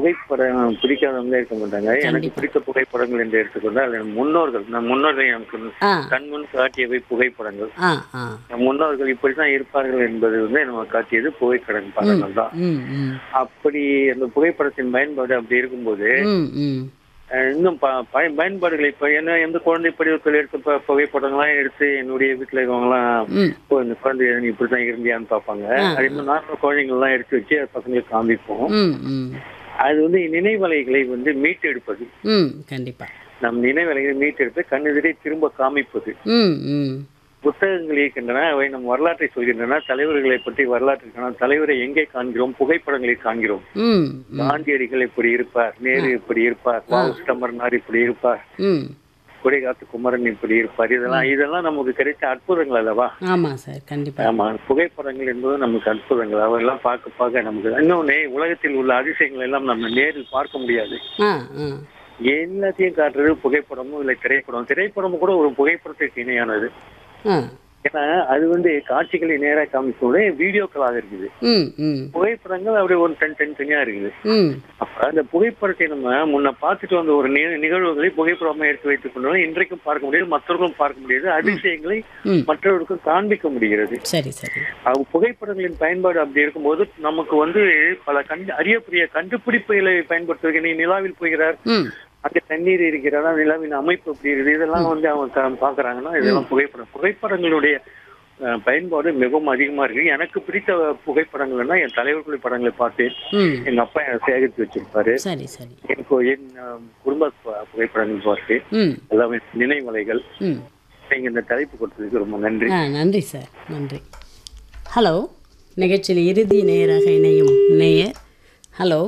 புகைப்படம் பிடிக்காதவங்க இருக்க மாட்டாங்க எனக்கு கண்டிப்பா. பிடித்த புகைப்படங்கள் என்று எடுத்துக்கொண்டால் என் முன்னோர்கள் நம் முன்னோர்கள் எனக்கு ஆ கண்முன் காட்டியவை புகைப்படங்கள் ஆ ஆ நம் முன்னோர்கள் இப்படித்தான் இருப்பார்கள் என்பது வந்து நம்ம காட்டியது புகைப்படம் படங்கள் தான் ம் ம் அப்படி அந்த புகைப்படத்தின் பயன்பாடு அப்படி இருக்கும்போது ம் ம் அஹ், இன்னும் ப- பய- பயன்பாடுகள் இப்ப என்ன எந்த குழந்தை படிவத்தில் எடுத்த ப- புகைப்படங்கள்லாம் எடுத்து என்னுடைய வீட்டுல இருக்கவங்கலாம் ம் ஓ, இந்த குழந்தை நீ இப்படிதான் இருந்தியான்னு பார்ப்பாங்க ஆ. அதே மாதிரி நார்மல் குழந்தைங்கள்லாம் எடுத்து வச்சு அது பசங்களுக்கு காமிப்போம் ம் ம் அது வந்து நினைவலைகளை வந்து மீட்டெடுப்பது ம் கண்டிப்பா நம் நினைவலைகளை மீட்டெடுத்து கண்ணெதிரே திரும்ப காமிப்பது ம் ம் புத்தகங்கள் இருக்கின்றன அவை நம் வரலாற்றை சொல்கின்றன தலைவர்களை பற்றி வரலாற்று தலைவரை எங்கே காண்கிறோம் புகைப்படங்களை காண்கிறோம் ம் ம் காந்தியடிகள் இப்படி இருப்பார் நேரு இப்படி இருப்பார் வாவு சிதம்பரனார் இப்படி இருப்பார் ம் கொடைகாத்து குமரன் இப்படி இருப்பார் இதெல்லாம் இதெல்லாம் நமக்கு கிடைத்த அற்புதங்கள் அல்லவா ஆமாம் சார் கண்டிப்பாக ஆமா புகைப்படங்கள் என்பது நமக்கு அற்புதங்கள் அவெல்லாம் பார்க்க பார்க்க நமக்கு இன்னொன்னு உலகத்தில் உள்ள அதிசயங்கள் எல்லாம் நம்ம நேரில் பார்க்க முடியாது ஆ ஆ எல்லாத்தையும் காட்டுறது புகைப்படமும் இல்லை திரைப்படம் திரைப்படமும் கூட ஒரு புகைப்படத்திற்கு இணையானது ஆ ஏன்னா அது வந்து காட்சிகளை நேராக காமிக்கோட வீடியோக்களாக இருக்குது ம் ம் புகைப்படங்கள் அப்படியே ஒரு தனி தனித்தனியா இருக்குது ம் அப்ப அந்த புகைப்படத்தை நம்ம முன்ன பார்த்துட்டு வந்த ஒரு நி- நிகழ்வுகளை புகைப்படமா எடுத்து வைத்துக் கொண்டோம் இன்றைக்கும் பார்க்க முடியாது மற்றவர்களும் பார்க்க முடியாது அதிசயங்களை ம் மற்றவர்களுக்கும் காண்பிக்க முடிகிறது சரி சரி அவங்க புகைப்படங்களின் பயன்பாடு அப்படி இருக்கும்போது நமக்கு வந்து பல கண்டு அரியப்புரிய கண்டுபிடிப்புகளை பயன்படுத்துவதற்கு நீ நிலாவில் போகிறார் ம் அங்க தண்ணீர் இருக்கிறதா நிலாவின் அமைப்பு எப்படி இருக்குது இதெல்லாம் வந்து அவங்க கா- பாக்குறாங்கன்னா இதெல்லாம் புகைப்படம் புகைப்படங்களுடைய அஹ், பயன்பாடு மிகவும் அதிகமா இருக்கு எனக்கு பிடித்த புகைப்படங்கள்னா என் தலைவர்களுடைய படங்களை பார்த்தேன் ம் எங்க அப்பா எனக்கு சேகரித்து வச்சிருப்பாரு சரி சரி என் கு- என் அஹ், குடும்ப ப- புகைப்படங்கள் பார்த்தேன் ம் எல்லாமே நினைவலைகள் ம் நீங்க இந்த தலைப்பு கொடுத்ததுக்கு ரொம்ப நன்றி ஆ நன்றி சார் நன்றி ஹலோ நிகழ்ச்சியில் இறுதி நேயராக இணையும் நேயர் ஹலோ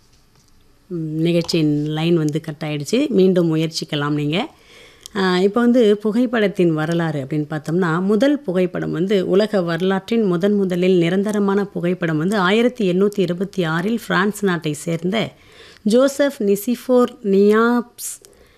ம், நிகழ்ச்சியின் லைன் வந்து கட் ஆயிடுச்சு மீண்டும் முயற்சிக்கலாம் நீங்கள் இப்போ வந்து புகைப்படத்தின் வரலாறு அப்படின்னு பார்த்தோம்னா முதல் புகைப்படம் வந்து உலக வரலாற்றின் முதன் முதலில் நிரந்தரமான புகைப்படம் வந்து ஆயிரத்தி எண்ணூற்றி இருபத்தி ஆறில் பிரான்ஸ் நாட்டை சேர்ந்த ஜோசப் நிசிஃபோர் நியாப்ஸ்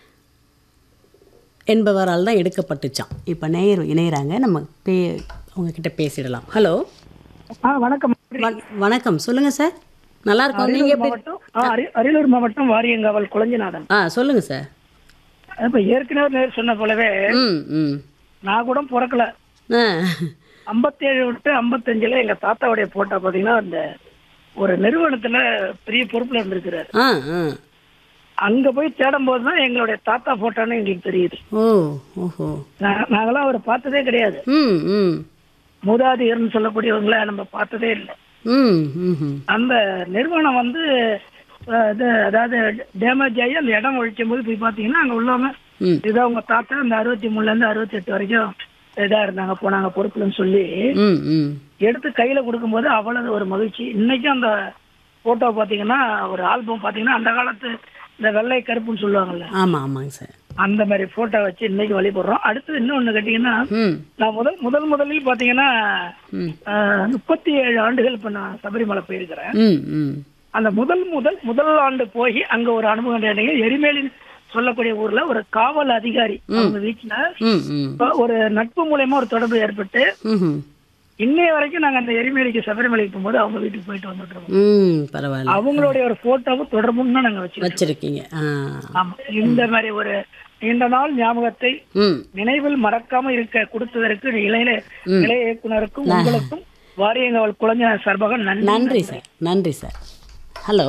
என்பவரால் தான் எடுக்கப்பட்டுச்சான் இப்போ நேயர் இணையறாங்க நம்ம பே அவங்கக்கிட்ட பேசிடலாம் ஹலோ ஆ வணக்கம் வண- வணக்கம் சொல்லுங்கள் சார் நல்லா இருக்கோம் நீங்கள் எப்படி மாவட்டம் ஆ, அரி- அரியலூர் மாவட்டம் வாரியங்காவல் குழஞ்சிநாதன் ஆ சொல்லுங்கள் சார் இப்ப ஏற்கனவே நேர் சொன்ன போலவே ம் ம் நான் கூட பிறக்கல ஆ ஐம்பத்தேழு விட்டு ஐம்பத்தஞ்சுல எங்க தாத்தாவுடைய போட்டோ பாத்தீங்கன்னா அந்த ஒரு நிறுவனத்துல பெரிய பொறுப்புல இருந்திருக்கிறாரு ஆ ஆ அங்க போய் தேடும் போது தான் எங்களுடைய தாத்தா போட்டோன்னு எங்களுக்கு தெரியுது ஓ ஓஹோ நா- நாங்களாம் அவரை பார்த்ததே கிடையாது ம் ம் மூதாதையர்னு சொல்லக்கூடியவங்கள நம்ம பார்த்ததே இல்லை ம் ம் அந்த நிறுவனம் வந்து அஹ், இது அதாவது டேமேஜ் ஆகி அந்த இடம் ஒழிக்கும் போது போய் பார்த்தீங்கன்னா அங்கே உள்ளவங்க ம் இதுதான் உங்க தாத்தா இந்த அறுபத்தி மூணுல இருந்து அறுபத்தி எட்டு வரைக்கும் இதா இருந்தாங்க போனாங்க பொறுப்புலன்னு சொல்லி ம் ம் எடுத்து கையில கொடுக்கும்போது அவ்வளவு ஒரு மகிழ்ச்சி இன்னைக்கும் அந்த போட்டோ பாத்தீங்கன்னா ஒரு ஆல்பம் பாத்தீங்கன்னா அந்த காலத்து இந்த வெள்ளை கருப்புன்னு சொல்லுவாங்கல்ல ஆமாம் ஆமாங்க சார் அந்த மாதிரி போட்டோ வச்சு இன்னைக்கு வழிபடுறோம் அடுத்து இன்னொன்னு கேட்டீங்கன்னா ம் நான் முதல் முதல் முதலில் பாத்தீங்கன்னா ம் ஆஹ், முப்பத்தி ஏழு ஆண்டுகள் இப்ப நான் சபரிமலை போயிருக்கிறேன் ம் ம் அந்த முதல் முதல் முதல் ஆண்டு போய் அங்க ஒரு அனுபவம் கேட்டீங்க எரிமேலின் சொல்லக்கூடிய ஊர்ல ஒரு காவல் அதிகாரி அவங்க வீட்டுல ம் ம் இப்ப ஒரு நட்பு மூலியமா ஒரு தொடர்பு ஏற்பட்டு ம் இன்னைய வரைக்கும் நாங்க அந்த எரிமேலிக்கு சபரிமலைக்கு போகும்போது அவங்க வீட்டுக்கு போயிட்டு வந்துட்டு இருக்கோம் ம் பரவாயில்ல அவங்களுடைய ஒரு போட்டோவும் தொடர்பும் தான் நாங்க வச்சிருக்கோம் வச்சிருக்கீங்க ஆ ஆமா இந்த மாதிரி ஒரு நீண்ட நாள் ஞாபகத்தை ம் நினைவில் மறக்காம இருக்க கொடுத்ததற்கு இளைய இளைய இயக்குனருக்கும் உங்களுக்கும் வாரியங்காவல் குழந்தை சார்பாக நன்றி நன்றி சார் நன்றி சார் ஹலோ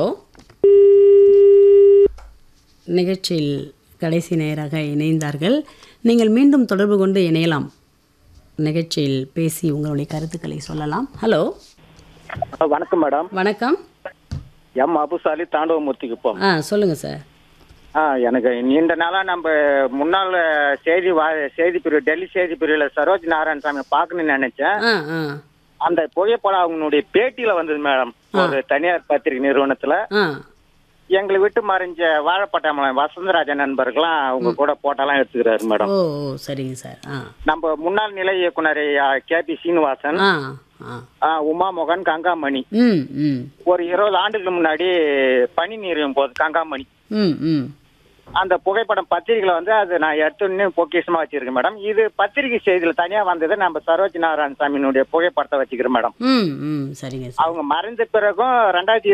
நிகழ்ச்சியில் கடைசி நேராக இணைந்தார்கள் நீங்கள் மீண்டும் தொடர்பு கொண்டு இணையலாம் நிகழ்ச்சியில் பேசி உங்களுடைய கருத்துக்களை சொல்லலாம் ஹலோ வணக்கம் மேடம் வணக்கம் எம் அபுசாலி தாண்டவமூர்த்திக்கு போம் ஆ சொல்லுங்கள் சார் ஆ எனக்கு நீண்ட நாளா நம்ம முன்னாள் செய்தி வா செய்தி பிரிவு டெல்லி செய்தி பிரிவில் சரோஜ் நாராயணசாமி பார்க்கணும்னு நினைச்சேன் ஆ ஆ அந்த புகைப்படம் அவங்களுடைய பேட்டியில வந்தது மேடம் ஒரு தனியார் பத்திரிகை நிறுவனத்துல ஆ எங்களை விட்டு மறைஞ்ச வாழப்பட்டாமலம் வசந்தராஜன் நண்பர்கள்லாம் அவங்க கூட போட்டோலாம் எடுத்துக்கிறாரு மேடம் ஓ ஓ சரிங்க சார் ஆ நம்ம முன்னாள் நிலை இயக்குனர் கே பி சீனிவாசன் ஆ ஆ ஆ, உமாமோகன் கங்காமணி ம் ம் ஒரு இருபது ஆண்டுகளுக்கு முன்னாடி பனி நீரியும் போது கங்காமணி ம் ம் அந்த புகைப்படம் பத்திரிகையில வந்து அது நான் எடுத்துன்னு பொக்கிஷமா வச்சிருக்கேன் மேடம் இது பத்திரிகை செய்தியில தனியா வந்தது நம்ம சரோஜ் நாராயணசாமியினுடைய புகைப்படத்தை வச்சுக்கிறேன் மேடம் ம் ம் சரிங்க சார் அவங்க மறைந்த பிறகும் ரெண்டாயிரத்தி